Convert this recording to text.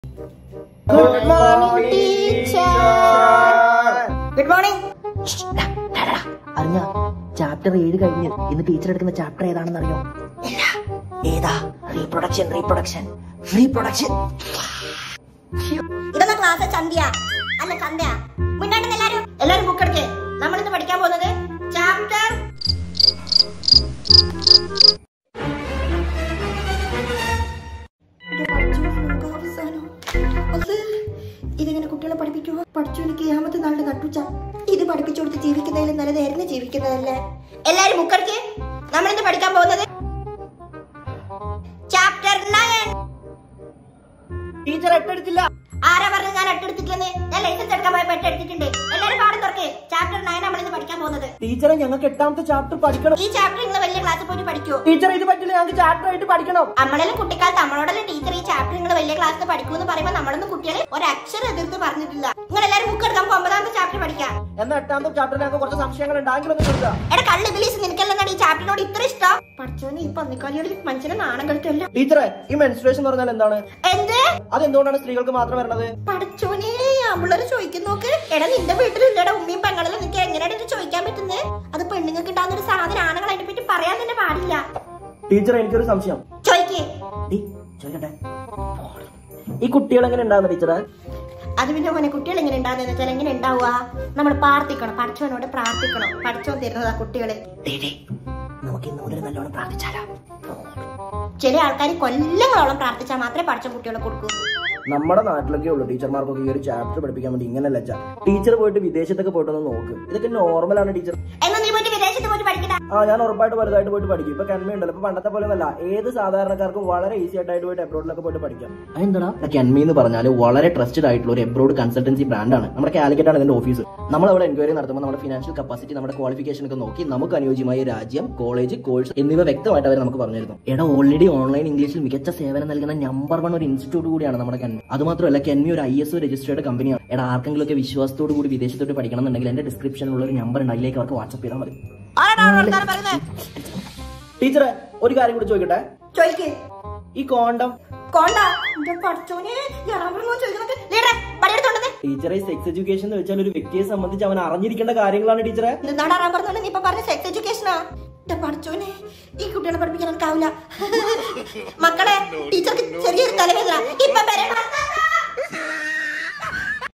good morning teacher good morning അറിഞ്ഞ chapter ഏഴ് കഴിഞ്ഞ് ഇന്ന് ടീച്ചർ എടുക്കുന്ന ചാപ്റ്റർ ഏതാണെന്ന് അറിയോ ഇല്ല ഏതാ റീപ്രൊഡക്ഷൻ റീപ്രൊഡക്ഷൻ റീപ്രൊഡക്ഷൻ ഇതെന്നാ ക്ലാസ് ചന്തിയ അല്ല ചന്ത മുന്നോട്ട് എല്ലാരും എല്ലാരും ബുക്ക് എടുക്കേ നമ്മൾ ഇന്ന് പഠിക്കാൻ പോകുന്നത് ചാപ്റ്റർ ഇതിങ്ങനെ കുട്ടികളെ പഠിപ്പിക്കുമോ പഠിച്ചു എനിക്ക് ഏമത്തെ നാളിൽ നട്ടുച്ച ഇത് പഠിപ്പിച്ചു കൊടുത്ത് ജീവിക്കുന്നതിലും നല്ലതായിരുന്നു ജീവിക്കുന്നതല്ലേ എല്ലാരും ബുക്കെടുക്ക് നമ്മളിന്ന് പഠിക്കാൻ പോകുന്നത് ചാപ്റ്റർ നയൻ ടീച്ചർ എട്ടെടുത്തില്ല ആരാ പറഞ്ഞു ഞാൻ എട്ടെടുത്തിട്ടില്ലെന്ന് ഞാൻ ലൈസൻസ് എടുക്കാൻ പോയപ്പോ എട്ടെടുത്തിട്ടുണ്ട് എല്ലാവരും പാടും തുറക്ക് ചാപ്റ്റർ നയൻ നമ്മളിന്ന് പഠിക്കാൻ പോകുന്നത് ടീച്ചറെ ഞങ്ങൾക്ക് എട്ടാമത്തെ ചാപ്റ്റർ പഠിക്കണം ഈ ചാപ്റ്റർ നിങ്ങൾ വലിയ ക്ലാസ്സിൽ പോയിട്ട് പഠിക്കൂ ടീച്ചർ ഇത് പറ്റില്ല ഞങ്ങൾക്ക് ചാപ്റ്റർ ആയിട്ട് പഠിക്കണം നമ്മളെല്ലാം കുട്ടിക്കാലത്ത് നമ്മളോടെല്ലാം ടീച്ചർ ഈ ചാപ്റ്റർ നിങ്ങൾ വലിയ ക്ലാസ്സിൽ പഠിക്കൂ എന്ന് പറയുമ്പോൾ നമ്മളൊന്നും കുട്ടികളെ ഒരു അക്ഷരം എതിർത്ത് പറഞ്ഞിട്ടില്ല നിങ്ങൾ എല്ലാവരും ബുക്ക് എടുക്കാൻ പോകുമ്പോൾ ഒമ്പതാമത്തെ ചാപ്റ്റർ പഠിക്കാം എന്നാ എട്ടാമത്തെ ചാപ്റ്ററിൽ ഞങ്ങൾക്ക് കുറച്ച് സംശയങ്ങൾ ഉണ്ടെങ്കിലും കൊടുക്കുക എടാ കള്ള് ബിലീസ് നിനക്കെല്ലാം ഈ ചാപ്റ്ററിനോട് ഇത്ര ഇഷ്ടം പഠിച്ചോന്ന് ഈ പന്നിക്കാലിയോട് മനുഷ്യനെ നാണം കളിച്ചല്ലോ ടീച്ചറെ ഈ മെൻസ്ട്രേഷൻ എന്ന് പറഞ്ഞാൽ എന്താണ് എന്ത് അതെന്തുകൊണ്ടാണ് സ്ത്രീകൾക്ക് മാത്രം വരണത് പഠിച്ചോനെ അവളൊരു ചോദിക്കും നോക്ക് എടാ നിന്റെ വീട്ടിലില്ലടാ ഉമ്മയും പെങ്ങളും നിനക്ക് എങ്ങനെയാണ് ഇത് ചോദിക്കാൻ പറ്റുന്നത് അത് പെണ്ണുങ്ങൾക്ക് ഉണ്ടാകുന്ന ഒരു സാധനം ആണുങ്ങൾ അതിനെ പറ്റി പറയാൻ തന്നെ പാടില്ല ടീച്ചർ എനിക്കൊരു സംശയം ചോദിക്കേ ഡീ, ചോദിക്കട്ടെ ഈ കുട്ടികൾ എങ്ങനെ ഉണ്ടാകുന്ന ടീച്ചറെ അത് പിന്നെ മോനെ കുട്ടികൾ എങ്ങനെ ഉണ്ടാകുന്ന വെച്ചാൽ എങ്ങനെ ഉണ്ടാവുക നമ്മൾ പ്രാർത്ഥിക്കണം പഠിച്ചവനോട് പ്രാർത്ഥിക്കണം പഠിച്ചോൻ തരുന്നതാ കുട്ടികളെ ഡേ, ഡേ, നമുക്ക് ഇന്ന് മുതൽ നല്ലോണം പ്രാർത്ഥിച്ചാലോ ചില ആൾക്കാർ കൊല്ലങ്ങളോളം പ്രാർത്ഥിച്ചാൽ മാത്രമേ പഠിച്ച കുട്ടികളെ കൊടുക്കൂ നമ്മുടെ നാട്ടിലൊക്കെ ഉള്ളു ടീച്ചർമാർക്കൊക്കെ ഈ ഒരു ചാപ്റ്റർ പഠിപ്പിക്കാൻ വേണ്ടി ഇങ്ങനെ ലജ്ജ ടീച്ചർ പോയിട്ട് വിദേശത്തൊക്കെ പോയിട്ടൊന്ന് നോക്ക് ഇതൊക്കെ നോർമലാണ് ടീച്ചർ എന്നാ നീ പോയിട്ട് വിദേശത്ത് പോയിട്ട് പഠിക്കണ്ട ആ ഞാൻ ഉറപ്പായിട്ട് വലുതായിട്ട് പോയിട്ട് പഠിക്കും ഇപ്പൊ കെൻമ ഉണ്ടല്ലോ ഇപ്പൊ പണ്ടത്തെ പോലെ ഒന്നല്ല ഏത് സാധാരണക്കാർക്കും വളരെ ഈസി ആയിട്ട് പോയിട്ട് എബ്രോഡിലൊക്കെ പോയിട്ട് പഠിക്കാം എന്താ കെൻമി എന്ന് പറഞ്ഞാൽ വളരെ ട്രസ്റ്റഡ് ആയിട്ടുള്ള ഒരു എബ്രോഡ് കൺസൾട്ടൻസി ബ്രാൻഡാണ് നമ്മുടെ കാലിക്കറ്റ് ആണ് ഇതിന്റെ ഓഫീസ് നമ്മൾ അവിടെ എൻക്വയറി നടത്തുമ്പോൾ നമ്മുടെ ഫിനാൻഷ്യൽ കപ്പാസിറ്റി നമ്മുടെ ക്വാളിഫിക്കേഷൻ ഒക്കെ നോക്കി നമുക്ക് അനുയോജ്യമായ രാജ്യം കോളേജ് കോഴ്സ് എന്നിവ വ്യക്തമായിട്ട് അവർ നമുക്ക് പറഞ്ഞു തരുന്നു എടാ ഓൾറെഡി ഓൺലൈൻ ഇംഗ്ലീഷിൽ മികച്ച സേവനം നൽകുന്ന നമ്പർ വൺ ഒരു ഇൻസ്റ്റിറ്റ്യൂട്ട് കൂടിയാണ് നമ്മുടെ കെൻമി അത് മാത്രമല്ല കെൻമി ഒരു ഐ എസ് ഒ രജിസ്റ്റേർഡ് കമ്പനിയാണ് എടാ ആർക്കെങ്കിലും ഒക്കെ വിശ്വാസത്തോടു കൂടി വിദേശത്തോട്ട് പഠിക്കണം എന്നുണ്ടെങ്കിൽ എന്റെ ഡിസ്ക്രിപ്ഷനിലുള്ള ഒരു നമ്പർ ഉണ്ട് അതിലേക്ക് അവർക്ക് വാട്സ്ആപ്പ് ചെയ്താൽ മതി ടീച്ചറെ ഒരു കാര്യം കൂടി ചോദിക്കട്ടെ ചോദിക്കേ ഈ കോണ്ടം കോണ്ട എന്റെ പഠിച്ചോനെ ഞാൻ ചോദിക്കുന്നത് ലീഡറെ പണിയെടുത്തോണ്ടത് ടീച്ചറെ സെക്സ് എഡ്യൂക്കേഷൻ എന്ന് വെച്ചാൽ ഒരു വ്യക്തിയെ സംബന്ധിച്ച് അവൻ അറിഞ്ഞിരിക്കേണ്ട കാര്യങ്ങളാണ് ടീച്ചറെ എന്താണ് അറിയാൻ പറഞ്ഞോണ്ട് നീ ഇപ്പൊ പറഞ്ഞ സെക്സ് എഡ്യൂക്കേഷനാ എന്റെ പഠിച്ചോനെ ഈ കുട്ടികളെ പഠിപ്പിക്കാൻ എനിക്കാവില്ല മക്കളെ ടീച്ചർക്ക് ചെറിയൊരു തലവേദന ഇപ്പൊ വരണം